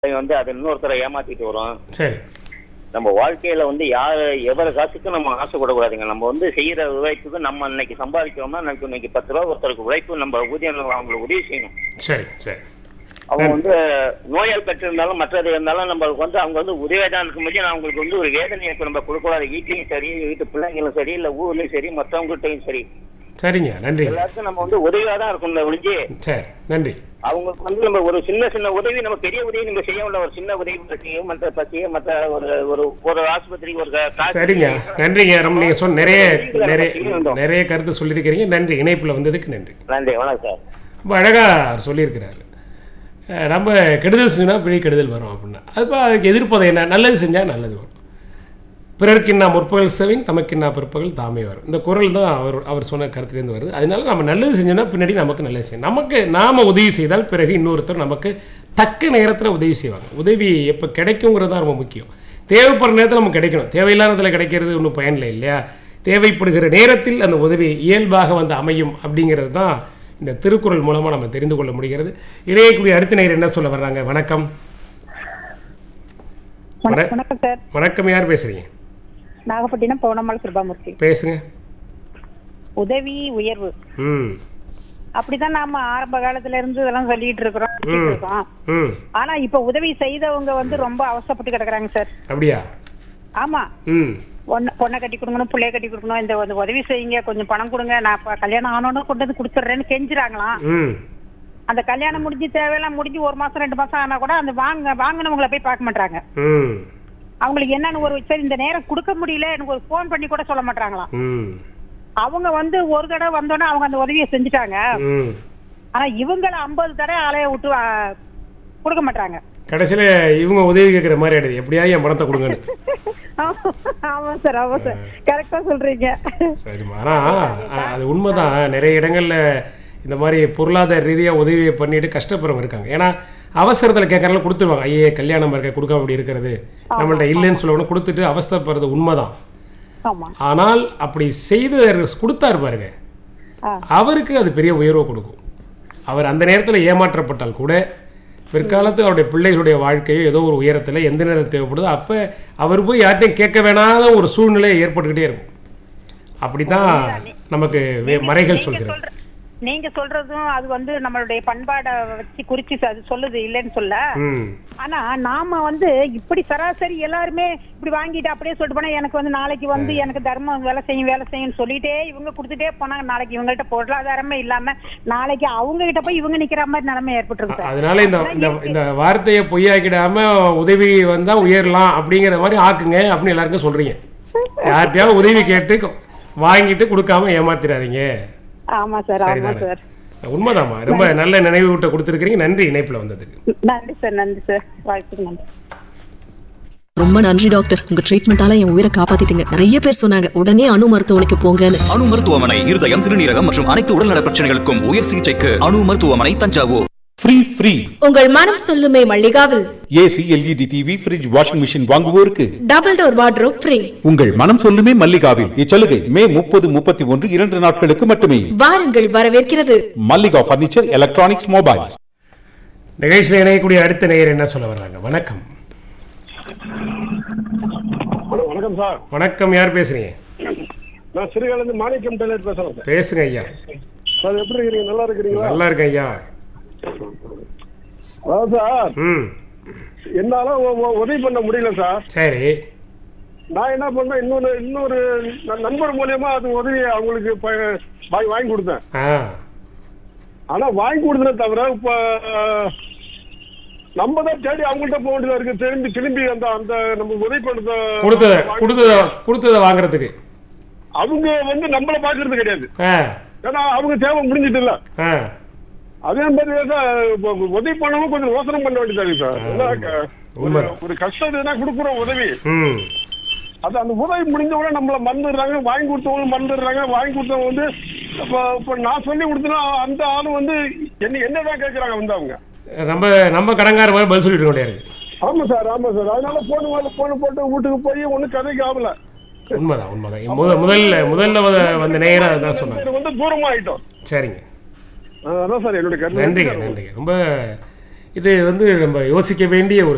வந்து அது இன்னொருத்தரை ஏமாத்திட்டு வரும் சரி நம்ம வாழ்க்கையில வந்து யார் எவர காசுக்கும் நம்ம ஆசைப்படக்கூடாதுங்க நம்ம வந்து செய்யற உழைப்புக்கு நம்ம இன்னைக்கு சம்பாதிக்கிறோம்னா நமக்கு இன்னைக்கு பத்து ரூபா ஒருத்தருக்கு உழைப்பு நம்ம ஊதியம் நம்ம அவங்களுக்கு உதவி செய்யணும் சரி சரி அவங்க வந்து நோயால் பெற்று இருந்தாலும் மற்றது இருந்தாலும் நம்மளுக்கு வந்து அவங்க வந்து உதவியா தான் இருக்கும்போது நான் அவங்களுக்கு வந்து ஒரு வேதனையை இப்ப நம்ம கொடுக்கக்கூடாது வீட்லயும் சரி வீட்டு பிள்ளைங்களும் சரி இல்ல ஊர்லயும் சரி மற்றவங்கள்ட்டையும் சரி சரிங்க நன்றி எல்லாருக்கும் நம்ம வந்து உதவியா தான் இருக்கணும் ஒழிஞ்சு சரி நன்றி அவங்களுக்கு வந்து நம்ம ஒரு சின்ன சின்ன உதவி நம்ம பெரிய உதவி நம்ம செய்யல ஒரு சின்ன உதவி பற்றியும் மற்ற பற்றியும் மற்ற ஒரு ஒரு ஒரு ஆஸ்பத்திரிக்கு ஒரு கா- சரிங்க நன்றிங்க ரொம்ப நீங்கள் சொன்ன நிறைய நிறைய நிறைய கருத்து சொல்லியிருக்கிறீங்க நன்றி இணைப்பில் வந்ததுக்கு நன்றி நன்றி வணக்கம் சார் ரொம்ப அழகாக அவர் சொல்லியிருக்கிறாரு அஹ் நம்ம கெடுதல் செஞ்சால் பிழை கெடுதல் வரும் அப்படின்னா அதுப்போ அதுக்கு எதிர்ப்பது என்ன நல்லது செஞ்சால் நல்லது வரும் பிறர்க்கின்னா முற்பகல் செவின் தமக்கின்னா பிற்பகல் தாமே வரும் இந்த குரல் தான் அவர் அவர் சொன்ன கருத்துலேருந்து வருது அதனால நம்ம நல்லது செஞ்சோம்னா பின்னாடி நமக்கு நல்லது செய்யும் நமக்கு நாம் உதவி செய்தால் பிறகு இன்னொருத்தர் நமக்கு தக்க நேரத்தில் உதவி செய்வாங்க உதவி எப்போ கிடைக்குங்கிறது தான் ரொம்ப முக்கியம் தேவைப்படுற நேரத்தில் நமக்கு கிடைக்கணும் தேவையில்லாததில் கிடைக்கிறது ஒன்றும் பயனில்லை இல்லையா தேவைப்படுகிற நேரத்தில் அந்த உதவி இயல்பாக வந்து அமையும் அப்படிங்கிறது தான் இந்த திருக்குறள் மூலமாக நம்ம தெரிந்து கொள்ள முடிகிறது இணையக்கூடிய அடுத்த நேரம் என்ன சொல்ல வர்றாங்க வணக்கம் வணக்கம் வணக்கம் சார் வணக்கம் யார் பேசுறீங்க நாகப்பட்டினம் பவுனம்மாள் கிருபாமூர்த்தி பேசுங்க உதவி உயர்வு ம் அப்படிதான் நாம ஆரம்ப காலத்துல இருந்து இதெல்லாம் சொல்லிட்டு இருக்கிறோம் சொல்லிட்டு இருக்கோம் ம் ஆனா இப்ப உதவி செய்தவங்க வந்து ரொம்ப அவசரப்பட்டு கிடக்குறாங்க சார் அப்படியா ஆமா ம் பொண்ணை பொண்ணை கட்டி கொடுக்கணும் பிள்ளைய கட்டி கொடுக்கணும் இந்த வந்து உதவி செய்யுங்க கொஞ்சம் பணம் கொடுங்க நான் இப்ப கல்யாணம் ஆனோன்னு கொண்டு வந்து கொடுத்துட்றேன்னு கெஞ்சுறாங்களாம் ம் அந்த கல்யாணம் முடிஞ்சு தேவையெல்லாம் முடிஞ்சு ஒரு மாசம் ரெண்டு மாசம் ஆனா கூட அந்த வாங்க வாங்கினவங்கள போய் பார்க்க மாட்டாங்க ம் அவங்களுக்கு என்னன்னு ஒரு சரி இந்த நேரம் கொடுக்க முடியல எனக்கு ஒரு ஃபோன் பண்ணி கூட சொல்ல மாட்டாங்களாம் ம் அவங்க வந்து ஒரு தடவை வந்தோடனே அவங்க அந்த உதவியை செஞ்சுட்டாங்க ம் ஆனா இவங்கள ஐம்பது தடவை ஆளைய விட்டு ஆ, கொடுக்க மாட்டாங்க கடைசியில் இவங்க உதவி கேட்குற மாதிரி ஆயிடுது எப்படியாவது என் பணத்தை கொடுங்கன்னு ஆமா சார் ஆமா சார் கரெக்டா சொல்றீங்க சரிம்மா ஆனால் அது உண்மைதான் நிறைய இடங்களில் இந்த மாதிரி பொருளாதார ரீதியாக உதவி பண்ணிட்டு கஷ்டப்படுறவங்க இருக்காங்க ஏன்னா அவசரத்தில் கேட்கறதுல கொடுத்துருவாங்க ஐயே கல்யாணம் இருக்க கொடுக்காம இப்படி இருக்கிறது நம்மள்ட்ட இல்லைன்னு சொல்லணும் கொடுத்துட்டு அவஸ்தைப்படுறது உண்மைதான் ஆமா ஆனால் அப்படி செய்து கொடுத்தாரு பாருங்க ஆ. அவருக்கு அது பெரிய உயர்வை கொடுக்கும் அவர் அந்த நேரத்தில் ஏமாற்றப்பட்டால் கூட பிற்காலத்து அவருடைய பிள்ளைகளுடைய வாழ்க்கையோ ஏதோ ஒரு உயரத்தில் எந்த நேரம் தேவைப்படுதோ அப்போ அவர் போய் யார்ட்டையும் கேட்க வேணாத ஒரு சூழ்நிலை ஏற்பட்டுக்கிட்டே இருக்கும் அப்படித்தான் நமக்கு வே- மறைகள் நீங்க சொல்கிறது சொல்ற நீங்க சொல்றதும் அது வந்து நம்மளுடைய பண்பாடை வச்சு குறிச்சு அது சொல்லுது இல்லைன்னு சொல்ல ம் ஆனா நாம வந்து இப்படி சராசரி எல்லாருமே இப்படி வாங்கிட்டு அப்படியே சொல்லிட்டு போனா எனக்கு வந்து நாளைக்கு வந்து எனக்கு தர்மம் வேலை செய்யும் வேலை செய்யும் சொல்லிட்டே இவங்க கொடுத்துட்டே போனாங்க நாளைக்கு இவங்கள்ட்ட பொருளாதாரமே இல்லாம நாளைக்கு அவங்க கிட்ட போய் இவங்க நிக்கிற மாதிரி நிலைமை ஏற்பட்டுருக்கு சார் அதனால இந்த இந்த இந்த வார்த்தையை பொய்யாக்கிடாம உதவி வந்தா உயரலாம் அப்படிங்கிற மாதிரி ஆக்குங்க அப்படின்னு எல்லாருக்கும் சொல்றீங்க யார்கிட்டயாவது உதவி கேட்டு கொ- வாங்கிட்டு கொடுக்காம ஏமாத்திராதீங்க ஆமா சார் ஆமா சரிதானே சார் உண்மைதாம்மா ரொம்ப நல்ல நினைவு விட்ட கொடுத்துருக்கீங்க நன்றி இணைப்புல வந்ததுக்கு நன்றி சார் நன்றி சார் வாய்ப்புக்கு நன்றி ரொம்ப நன்றி டாக்டர் உங்க ட்ரீட்மெண்டால என் உயிரை காப்பாத்திட்டீங்க நிறைய பேர் சொன்னாங்க உடனே அணு மருத்துவமனைக்கு போங்கன்னு அணு மருத்துவமனை இருதயம் சிறுநீரகம் மற்றும் அனைத்து உடல்நல பிரச்சனைகளுக்கும் உயர் சிகிச்சைக்கு அணு மருத்துவமனை தஞ்சாவூர் ஃப்ரீ ஃப்ரீ உங்கள் மனம் சொல்லுமே மல்லிகாவில் AC LED TV fridge washing machine வாங்குவோருக்கு டபுள் டோர் வார்ட்ரோப் ஃப்ரீ உங்கள் மனம் சொல்லுமே மல்லிகாவில் இச்சலுகை மே முப்பது முப்பத்தி ஒன்று இரண்டு நாட்களுக்கு மட்டுமே வாருங்கள் வரவேற்கிறது மல்லிகா பர்னிச்சர் எலக்ட்ரானிக்ஸ் மொபைல்ஸ் நிகழ்ச்சியில் இணையக்கூடிய அடுத்த நேயர் என்ன சொல்ல வர்றாங்க வணக்கம் வணக்கம் சார் வணக்கம் யார் பேசுறீங்க நான் சிறுகாலேருந்து மாணிக்கம் டெய்லர் பேசுறேன் சார் பேசுங்க ஐயா சார் எப்படி இருக்கிறீங்க நல்லா இருக்கிறீங்களா நல்லா இருக்கேன் ஐயா அதாவது சார் ம் என்னால உ- உ- உதவி பண்ண முடியல சார் சரி நான் என்ன பண்ணேன் இன்னொரு இன்னொரு ந- நண்பர் மூலியமா அது உதவி அவங்களுக்கு ப- வாங்கி வாங்கி கொடுத்தேன் ஆ ஆனா வாங்கி கொடுத்தனே தவிர இப்ப நம்ம தான் தேடி அவங்கள்ட்ட போக வேண்டியதா இருக்கு திரும்பி திரும்பி அந்த அந்த நம்ம உதவி பண்ணத கொடுத்தத கொடுத்தத கொடுத்தத வாங்குறதுக்கு அவங்க வந்து நம்மள பாக்குறது கிடையாது ஆ ஏன்னா அவங்க தேவை முடிஞ்சிட்டு இல்ல ஆ அதே மாதிரி தான் இப்ப உதவி பண்ணவும் கொஞ்சம் யோசனை பண்ண வேண்டியதா இருக்கு சார் ஏன்னா, க- ஒரு- உண்மைதான். ஒரு கஷ்டம் இதுனா கொடுக்குறோம் உதவி ம் அது அந்த உதவி முடிஞ்ச உடனே நம்மள மறந்துடுறாங்க வாங்கி கொடுத்தவங்க மறந்துடுறாங்க வாங்கி கொடுத்தவங்க வந்து இப்ப இப்ப நான் சொல்லி கொடுத்தனா அந்த ஆளு வந்து என்ன என்னதான் கேட்கறாங்க வந்து அவங்க நம்ம நம்ம கடங்கார மாதிரி பதில் சொல்லிட்டு இருக்க முடியாது ஆமா சார் ஆமா சார் அதனால போன் மேல போன் போட்டு வீட்டுக்கு போய் ஒண்ணும் கதைக்கு ஆகல உண்மைதான் உண்மைதான் முத முதல்ல முதல்ல வந்த- வந்த நேரம் அதான் சொன்னாங்க பேர் வந்து தூரமா ஆயிட்டோம் சரிங்க அதான் சார் என்னுடைய கருத்து நன்றிங்க நன்றிங்க ரொம்ப இது வந்து நம்ம யோசிக்க வேண்டிய ஒரு